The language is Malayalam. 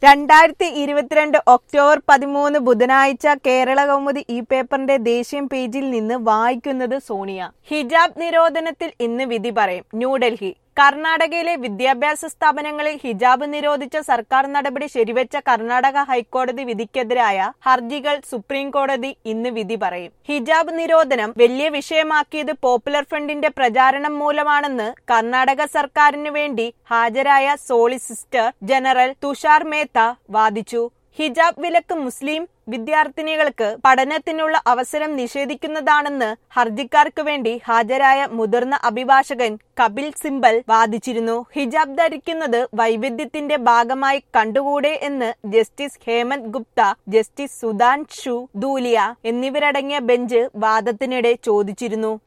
രണ്ടായിരത്തി ഇരുപത്തിരണ്ട് ഒക്ടോബർ പതിമൂന്ന് ബുധനാഴ്ച കേരള കൗമുദി ഈ പേപ്പറിന്റെ ദേശീയ പേജിൽ നിന്ന് വായിക്കുന്നത് സോണിയ ഹിജാബ് നിരോധനത്തിൽ ഇന്ന് വിധി പറയും ന്യൂഡൽഹി കർണാടകയിലെ വിദ്യാഭ്യാസ സ്ഥാപനങ്ങളിൽ ഹിജാബ് നിരോധിച്ച സർക്കാർ നടപടി ശരിവെച്ച കർണാടക ഹൈക്കോടതി വിധിക്കെതിരായ ഹർജികൾ സുപ്രീം കോടതി ഇന്ന് വിധി പറയും ഹിജാബ് നിരോധനം വലിയ വിഷയമാക്കിയത് പോപ്പുലർ ഫ്രണ്ടിന്റെ പ്രചാരണം മൂലമാണെന്ന് കർണാടക സർക്കാരിന് വേണ്ടി ഹാജരായ സോളിസിസ്റ്റർ ജനറൽ തുഷാർ മേത്ത വാദിച്ചു ഹിജാബ് വിലക്ക് മുസ്ലിം വിദ്യാർത്ഥിനികൾക്ക് പഠനത്തിനുള്ള അവസരം നിഷേധിക്കുന്നതാണെന്ന് ഹർജിക്കാർക്ക് വേണ്ടി ഹാജരായ മുതിർന്ന അഭിഭാഷകൻ കപിൽ സിംബൽ വാദിച്ചിരുന്നു ഹിജാബ് ധരിക്കുന്നത് വൈവിധ്യത്തിന്റെ ഭാഗമായി കണ്ടുകൂടെ എന്ന് ജസ്റ്റിസ് ഹേമന്ത് ഗുപ്ത ജസ്റ്റിസ് സുധാൻഷു ധൂലിയ എന്നിവരടങ്ങിയ ബെഞ്ച് വാദത്തിനിടെ ചോദിച്ചിരുന്നു